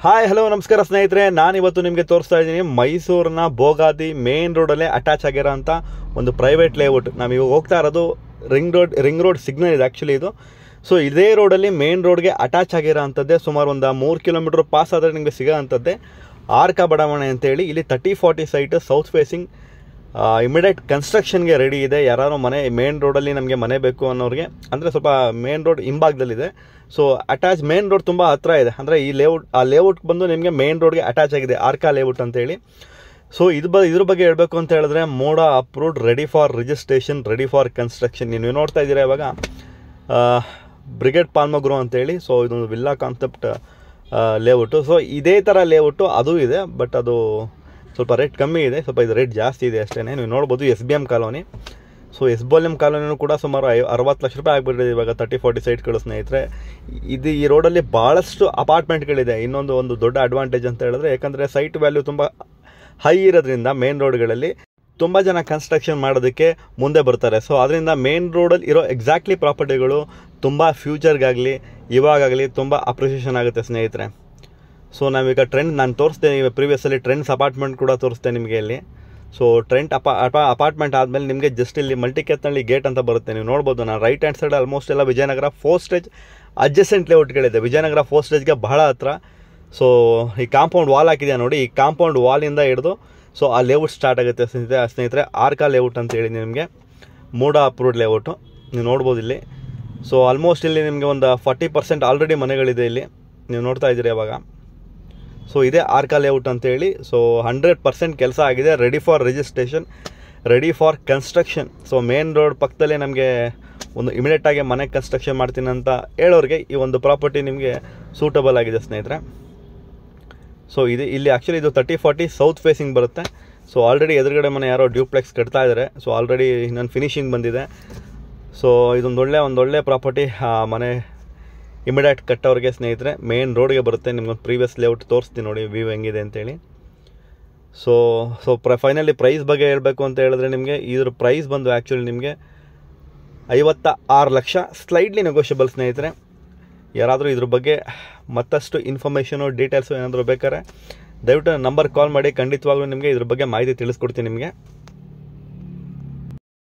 hi hello ನಮಸ್ಕಾರ ಸ್ನೇಹಿತರೆ ನಾನು ಇವತ್ತು ನಿಮಗೆ ತೋರಿಸ್ತಾ ಇದ್ದೀನಿ ಮೈಸೂರಿನ ಬೋಗಾದಿ ಮೇನ್ ರೋಡಲ್ಲೇ ಅಟ್ಯಾಚ್ ಆಗಿರೋ ಅಂಥ ಒಂದು ಪ್ರೈವೇಟ್ ಲೇಔಟ್ ನಾವು ಇವಾಗ ಹೋಗ್ತಾ ಇರೋದು ring road ring road signal ಇದೆ ಆ್ಯಕ್ಚುಲಿ ಇದು ಸೊ ಇದೇ ರೋಡಲ್ಲಿ ಮೇನ್ ರೋಡ್ಗೆ ಅಟ್ಯಾಚ್ ಆಗಿರೋ ಅಂಥದ್ದೇ ಸುಮಾರು ಒಂದು ಮೂರು ಕಿಲೋಮೀಟ್ರ್ ಪಾಸ್ ಆದರೆ ನಿಮಗೆ ಸಿಗೋ ಅಂಥದ್ದೇ ಆರ್ಕ ಬಡಾವಣೆ ಅಂತೇಳಿ ಇಲ್ಲಿ thirty forty site south facing immediate ಕನ್ಸ್ಟ್ರಕ್ಷನ್ಗೆ ರೆಡಿ ಇದೆ ಯಾರು ಮನೆ ಮೇನ್ ರೋಡಲ್ಲಿ ನಮಗೆ ಮನೆ ಬೇಕು ಅನ್ನೋರಿಗೆ ಅಂದರೆ ಸ್ವಲ್ಪ ಮೇನ್ ರೋಡ್ ಹಿಂಭಾಗದಲ್ಲಿದೆ ಸೊ ಅಟ್ಯಾಚ್ ಮೇನ್ ರೋಡ್ ತುಂಬ ಹತ್ರ ಇದೆ ಅಂದರೆ ಈ ಲೇಔಟ್ ಆ ಲೇಔಟ್ ಬಂದು ನಿಮಗೆ ಮೇನ್ ರೋಡ್ಗೆ ಅಟ್ಯಾಚ್ ಆಗಿದೆ ಆರ್ಕಾ ಲೇಔಟ್ ಅಂತೇಳಿ ಸೊ ಇದು ಬ ಇದ್ರ ಬಗ್ಗೆ ಹೇಳಬೇಕು ಅಂತ ಹೇಳಿದ್ರೆ ಮೋಡ approved ready for registration ready for construction ನೀವು ನೋಡ್ತಾ ಇದ್ದೀರಾ ಇವಾಗ ಬ್ರಿಗೇಡ್ ಪಾಲ್ಮಗ್ರೋ ಅಂತೇಳಿ ಸೊ ಇದೊಂದು ವಿಲ್ಲಾ ಕಾನ್ಸೆಪ್ಟ್ ಲೇಔಟು ಸೊ ಇದೇ ಥರ ಲೇಔಟು ಅದು ಇದೆ ಬಟ್ ಅದು ಸ್ವಲ್ಪ ರೇಟ್ ಕಮ್ಮಿ ಇದೆ ಸ್ವಲ್ಪ ಇದು ರೇಟ್ ಜಾಸ್ತಿ ಇದೆ ಅಷ್ಟೇ ನೀವು ನೋಡ್ಬೋದು S B M colony so S B M ಕಾಲೋನಿನೂ ಕೂಡ ಸುಮಾರು ಐ ಅರವತ್ತು ಲಕ್ಷ ರೂಪಾಯಿ ಆಗಿಬಿಟ್ಟಿದೆ ಇವಾಗ ತರ್ಟಿ ಫಾರ್ಟಿ ಸೈಟ್ಗಳು ಸ್ನೇಹಿತರೆ ಇದು ಈ ರೋಡಲ್ಲಿ ಭಾಳಷ್ಟು ಅಪಾರ್ಟ್ಮೆಂಟ್ಗಳಿದೆ ಇನ್ನೊಂದು ಒಂದು ದೊಡ್ಡ ಅಡ್ವಾಂಟೇಜ್ ಅಂತ ಹೇಳಿದ್ರೆ ಯಾಕಂದರೆ ಸೈಟ್ ವ್ಯಾಲ್ಯೂ ತುಂಬ ಹೈ ಇರೋದ್ರಿಂದ ಮೇನ್ ರೋಡ್ಗಳಲ್ಲಿ ತುಂಬ ಜನ ಕನ್ಸ್ಟ್ರಕ್ಷನ್ ಮಾಡೋದಕ್ಕೆ ಮುಂದೆ ಬರ್ತಾರೆ ಸೊ ಅದರಿಂದ ಮೇನ್ ರೋಡಲ್ಲಿ ಇರೋ ಎಕ್ಸಾಕ್ಟ್ಲಿ ಪ್ರಾಪರ್ಟಿಗಳು ತುಂಬ ಫ್ಯೂಚರ್ಗಾಗಲಿ ಇವಾಗಲಿ ತುಂಬ ಅಪ್ರಿಷಿಯೇಷನ್ ಆಗುತ್ತೆ ಸ್ನೇಹಿತರೆ ಸೊ ನಾವೀಗ ಟ್ರೆಂಡ್ ನಾನು ತೋರಿಸ್ತೇನೆ ಪ್ರೀವಿಯಸ್ಸಲ್ಲಿ ಟ್ರೆಂಡ್ಸ್ ಅಪಾರ್ಟ್ಮೆಂಟ್ ಕೂಡ ತೋರಿಸ್ತೇನೆ ನಿಮಗೆ ಇಲ್ಲಿ ಸೊ ಟ್ರೆಂಟ್ ಅಪಾ ಅಪಾ ಅಪಾರ್ಟ್ಮೆಂಟ್ ಆದಮೇಲೆ ನಿಮಗೆ ಜಸ್ಟ್ ಇಲ್ಲಿ ಮಲ್ಟಿಕೆತ್ನಳ್ಳಿ ಗೇಟ್ ಅಂತ ಬರುತ್ತೆ ನೀವು ನೋಡ್ಬೋದು ನಾನು ರೈಟ್ ಹ್ಯಾಂಡ್ ಸೈಡ್ ಆಲ್ಮೋಸ್ಟ್ ಎಲ್ಲ ವಿಜಯನಗರ ಫೋರ್ ಸ್ಟೇಜ್ ಅಡ್ಜಸೆಂಟ್ ಲೇಔಟ್ಗಳಿದೆ ವಿಜಯನಗರ ಫೋರ್ ಸ್ಟೇಜ್ಗೆ ಬಹಳ ಹತ್ರ ಸೊ ಈ ಕಾಂಪೌಂಡ್ ವಾಲ್ ಹಾಕಿದೆ ನೋಡಿ ಈ ಕಾಂಪೌಂಡ್ ವಾಲಿಂದ ಹಿಡಿದು ಸೊ ಆ ಲೇಔಟ್ ಸ್ಟಾರ್ಟ್ ಆಗುತ್ತೆ ಸ್ನೇಹಿತರೆ ಸ್ನೇಹಿತರೆ ಆರ್ಕಾ ಲೇಔಟ್ ಅಂತ ಹೇಳಿ ನಿಮಗೆ ಮೂಡ ಅಪ್ರೂವ್ಡ್ ಲೇಔಟು ನೀವು ನೋಡ್ಬೋದು ಇಲ್ಲಿ ಸೊ ಆಲ್ಮೋಸ್ಟ್ ಇಲ್ಲಿ ನಿಮಗೆ ಒಂದು ಫಾರ್ಟಿ ಪರ್ಸೆಂಟ್ ಆಲ್ರೆಡಿ ಮನೆಗಳಿದೆ ಇಲ್ಲಿ ನೀವು ನೋಡ್ತಾ ಇದ್ದೀರಿ ಇವಾಗ ಸೊ ಇದೇ ಆರ್ಕಾ ಲೇಔಟ್ ಅಂತೇಳಿ ಸೊ ಹಂಡ್ರೆಡ್ ಪರ್ಸೆಂಟ್ ಕೆಲಸ ಆಗಿದೆ ready for registration ready for construction so main road ಪಕ್ಕದಲ್ಲೇ ನಮಗೆ ಒಂದು ಇಮಿಡಿಯೇಟಾಗಿ ಮನೆ ಕನ್ಸ್ಟ್ರಕ್ಷನ್ ಮಾಡ್ತೀನಿ ಅಂತ ಹೇಳೋರಿಗೆ ಈ ಒಂದು ಪ್ರಾಪರ್ಟಿ ನಿಮಗೆ ಸೂಟಬಲ್ ಆಗಿದೆ ಸ್ನೇಹಿತರೆ ಸೊ ಇದು ಇಲ್ಲಿ ಆ್ಯಕ್ಚುಲಿ ಇದು ತರ್ಟಿ ಫಾರ್ಟಿ ಸೌತ್ ಫೇಸಿಂಗ್ ಬರುತ್ತೆ ಸೊ ಆಲ್ರೆಡಿ ಎದುರುಗಡೆ ಮನೆ ಯಾರೋ ಡ್ಯೂಪ್ಲೆಕ್ಸ್ ಕಟ್ತಾ ಇದ್ದಾರೆ ಸೊ ಆಲ್ರೆಡಿ ನನ್ನ ಫಿನಿಶಿಂಗ್ ಬಂದಿದೆ ಸೊ ಇದೊಂದು ಒಳ್ಳೆ ಒಂದು ಒಳ್ಳೆ ಪ್ರಾಪರ್ಟಿ ಮನೆ ಇಮಿಡಿಯೇಟ್ ಕಟ್ಟೋರಿಗೆ ಸ್ನೇಹಿತರೆ ಮೇನ್ ರೋಡ್ಗೆ ಬರುತ್ತೆ ನಿಮ್ಗೊಂದು ಪ್ರೀವಿಯಸ್ ಲೇಔಟ್ ತೋರಿಸ್ತೀನಿ ನೋಡಿ ವ್ಯೂ ಹೆಂಗಿದೆ ಅಂತೇಳಿ ಸೊ ಸೊ ಪ್ರ ಫೈನಲಿ ಪ್ರೈಸ್ ಬಗ್ಗೆ ಹೇಳಬೇಕು ಅಂತ ಹೇಳಿದ್ರೆ ನಿಮಗೆ ಇದ್ರ ಪ್ರೈಸ್ ಬಂದು ಆ್ಯಕ್ಚುಲಿ ನಿಮಗೆ ಐವತ್ತ ಆರು ಲಕ್ಷ ಸ್ಲೈಡ್ಲಿ ನೆಗೋಷಿಯಬಲ್ ಸ್ನೇಹಿತರೆ ಯಾರಾದರೂ ಇದ್ರ ಬಗ್ಗೆ ಮತ್ತಷ್ಟು ಇನ್ಫಾರ್ಮೇಷನು ಡೀಟೇಲ್ಸು ಏನಾದರೂ ಬೇಕಾದ್ರೆ ದಯವಿಟ್ಟು ನಂಬರ್ ಕಾಲ್ ಮಾಡಿ ಖಂಡಿತವಾಗ್ಲೂ ನಿಮಗೆ ಇದ್ರ ಬಗ್ಗೆ ಮಾಹಿತಿ ತಿಳಿಸ್ಕೊಡ್ತೀನಿ ನಿಮಗೆ